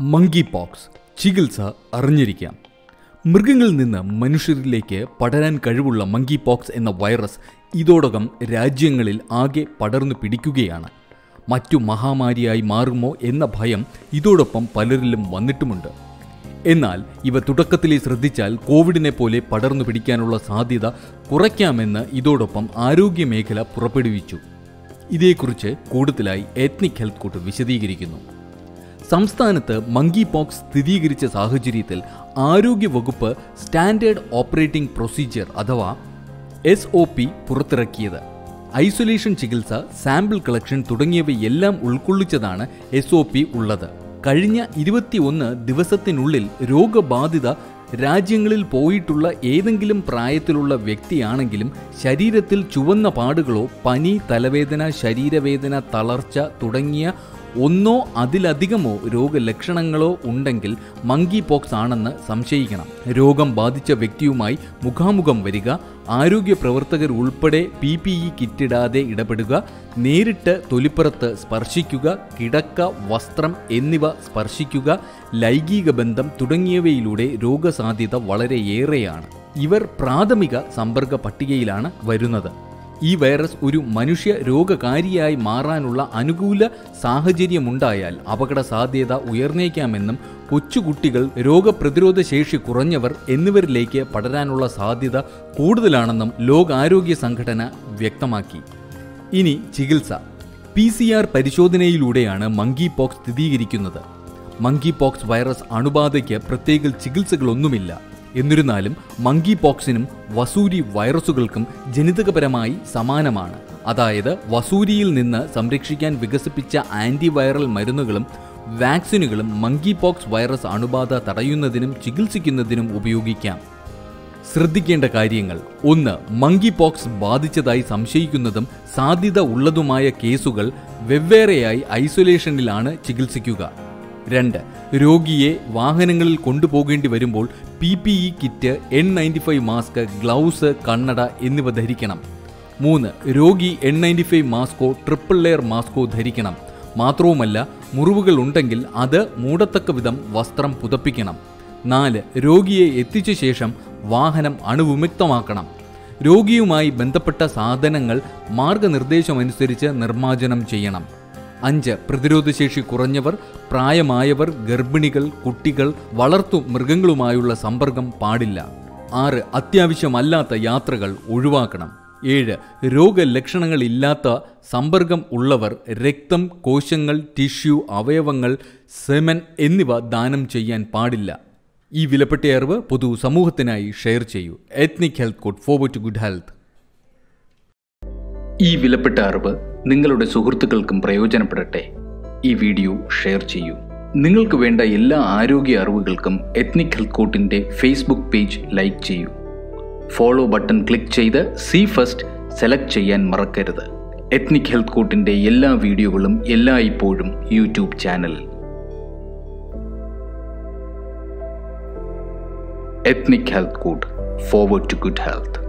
monkey pox ചികിത്സ അറിഞ്ഞിരിക്കാം മൃഗങ്ങളിൽ നിന്ന് മനുഷ്യരിലേക്ക് പടരാൻ കഴിവുള്ള മങ്കി പോക്സ് എന്ന വൈറസ് ഇതോടകം രാജ്യങ്ങളിൽ ആകെ പടർന്നു പിടിക്കുകയാണ് മറ്റു മഹാമാരിയായി മാറുമോ എന്ന ഭയം ഇതോടൊപ്പം പലരിലും വന്നിട്ടുമുണ്ട് എന്നാൽ ഇവ തുടക്കത്തിലെ ശ്രദ്ധിച്ചാൽ കോവിഡിനെ പോലെ പടർന്നു പിടിക്കാനുള്ള സാധ്യത കുറയ്ക്കാമെന്ന് ഇതോടൊപ്പം ആരോഗ്യ മേഖല പുറപ്പെടുവിച്ചു ഇതേക്കുറിച്ച് കൂടുതലായി എത്നിക് ഹെൽത്ത് കോട്ട് വിശദീകരിക്കുന്നു സംസ്ഥാനത്ത് മങ്കി പോക്സ് സ്ഥിരീകരിച്ച സാഹചര്യത്തിൽ ആരോഗ്യ വകുപ്പ് സ്റ്റാൻഡേർഡ് ഓപ്പറേറ്റിംഗ് പ്രൊസീജിയർ അഥവാ എസ് ഒ പി പുറത്തിറക്കിയത് ഐസൊലേഷൻ ചികിത്സ സാമ്പിൾ കളക്ഷൻ തുടങ്ങിയവയെല്ലാം ഉൾക്കൊള്ളിച്ചതാണ് എസ് ഒ പി ഉള്ളത് കഴിഞ്ഞ ഇരുപത്തിയൊന്ന് ദിവസത്തിനുള്ളിൽ രോഗബാധിത രാജ്യങ്ങളിൽ പോയിട്ടുള്ള ഏതെങ്കിലും പ്രായത്തിലുള്ള വ്യക്തിയാണെങ്കിലും ശരീരത്തിൽ ചുവന്ന പാടുകളോ പനി തലവേദന ശരീരവേദന തളർച്ച തുടങ്ങിയ ഒന്നോ അതിലധികമോ രോഗലക്ഷണങ്ങളോ ഉണ്ടെങ്കിൽ മങ്കി പോക്സ് ആണെന്ന് സംശയിക്കണം രോഗം ബാധിച്ച വ്യക്തിയുമായി മുഖാമുഖം വരിക ആരോഗ്യ പ്രവർത്തകർ ഉൾപ്പെടെ പി പി ഇ കിറ്റിടാതെ ഇടപെടുക നേരിട്ട് തൊലിപ്പുറത്ത് സ്പർശിക്കുക കിടക്ക വസ്ത്രം എന്നിവ സ്പർശിക്കുക ലൈംഗിക ബന്ധം തുടങ്ങിയവയിലൂടെ രോഗസാധ്യത വളരെയേറെയാണ് ഇവർ പ്രാഥമിക സമ്പർക്ക പട്ടികയിലാണ് വരുന്നത് ഈ വൈറസ് ഒരു മനുഷ്യ രോഗകാരിയായി മാറാനുള്ള അനുകൂല സാഹചര്യമുണ്ടായാൽ അപകട സാധ്യത ഉയർന്നേക്കാമെന്നും കൊച്ചുകുട്ടികൾ രോഗപ്രതിരോധ ശേഷി കുറഞ്ഞവർ എന്നിവരിലേക്ക് പടരാനുള്ള സാധ്യത കൂടുതലാണെന്നും ലോകാരോഗ്യ സംഘടന വ്യക്തമാക്കി ഇനി ചികിത്സ പി സി ആർ പരിശോധനയിലൂടെയാണ് മങ്കി പോക്സ് സ്ഥിരീകരിക്കുന്നത് മങ്കി പോക്സ് വൈറസ് അണുബാധയ്ക്ക് പ്രത്യേക ചികിത്സകളൊന്നുമില്ല എന്നിരുന്നാലും മങ്കി പോക്സിനും വസൂരി വൈറസുകൾക്കും ജനിതകപരമായി സമാനമാണ് അതായത് വസൂരിയിൽ നിന്ന് സംരക്ഷിക്കാൻ വികസിപ്പിച്ച ആന്റിവൈറൽ മരുന്നുകളും വാക്സിനുകളും മങ്കി പോക്സ് വൈറസ് അണുബാധ തടയുന്നതിനും ചികിത്സിക്കുന്നതിനും ഉപയോഗിക്കാം ശ്രദ്ധിക്കേണ്ട കാര്യങ്ങൾ ഒന്ന് മങ്കി പോക്സ് ബാധിച്ചതായി സംശയിക്കുന്നതും സാധ്യത ഉള്ളതുമായ കേസുകൾ വെവ്വേറെയായി ഐസൊലേഷനിലാണ് ചികിത്സിക്കുക രണ്ട് രോഗിയെ വാഹനങ്ങളിൽ കൊണ്ടുപോകേണ്ടി വരുമ്പോൾ P P E kit N ninety five mask gloves കണ്ണട എന്നിവ ധരിക്കണം മൂന്ന് രോഗി എൻ നയൻറ്റി ഫൈവ് മാസ്കോ ട്രിപ്പിൾ ലെയർ മാസ്കോ ധരിക്കണം മാത്രവുമല്ല മുറിവുകൾ ഉണ്ടെങ്കിൽ അത് മൂടത്തക്ക വിധം വസ്ത്രം പുതപ്പിക്കണം നാല് രോഗിയെ എത്തിച്ച ശേഷം വാഹനം അണുവിമുക്തമാക്കണം രോഗിയുമായി ബന്ധപ്പെട്ട സാധനങ്ങൾ മാർഗനിർദ്ദേശമനുസരിച്ച് നിർമ്മാർജ്ജനം ചെയ്യണം അഞ്ച് പ്രതിരോധശേഷി കുറഞ്ഞവർ പ്രായമായവർ ഗർഭിണികൾ കുട്ടികൾ വളർത്തു മൃഗങ്ങളുമായുള്ള സമ്പർക്കം പാടില്ല ആറ് അത്യാവശ്യമല്ലാത്ത യാത്രകൾ ഒഴിവാക്കണം ഏഴ് രോഗലക്ഷണങ്ങളില്ലാത്ത സമ്പർക്കം ഉള്ളവർ രക്തം കോശങ്ങൾ ടിഷ്യൂ അവയവങ്ങൾ സെമൻ എന്നിവ ദാനം ചെയ്യാൻ പാടില്ല ഈ വിലപ്പെട്ട അറിവ് പൊതു സമൂഹത്തിനായി ഷെയർ ചെയ്യൂ ethnic health code forward to good health ഈ വിലപ്പെട്ട അറിവ് നിങ്ങളുടെ സുഹൃത്തുക്കൾക്കും പ്രയോജനപ്പെടട്ടെ ഈ വീഡിയോ ഷെയർ ചെയ്യൂ നിങ്ങൾക്ക് വേണ്ട എല്ലാ ആരോഗ്യ അറിവുകൾക്കും എത്നിക് ഹെൽത്ത് കോട്ടിൻ്റെ ഫേസ്ബുക്ക് പേജ് ലൈക്ക് ചെയ്യൂ ഫോളോ ബട്ടൺ ക്ലിക്ക് ചെയ്ത് സി ഫസ്റ്റ് സെലക്ട് ചെയ്യാൻ മറക്കരുത് എത്നിക് ഹെൽത്ത് കോട്ടിൻ്റെ എല്ലാ വീഡിയോകളും എല്ലായ്പ്പോഴും യൂട്യൂബ് ചാനലിൽ ethnic health code forward to good health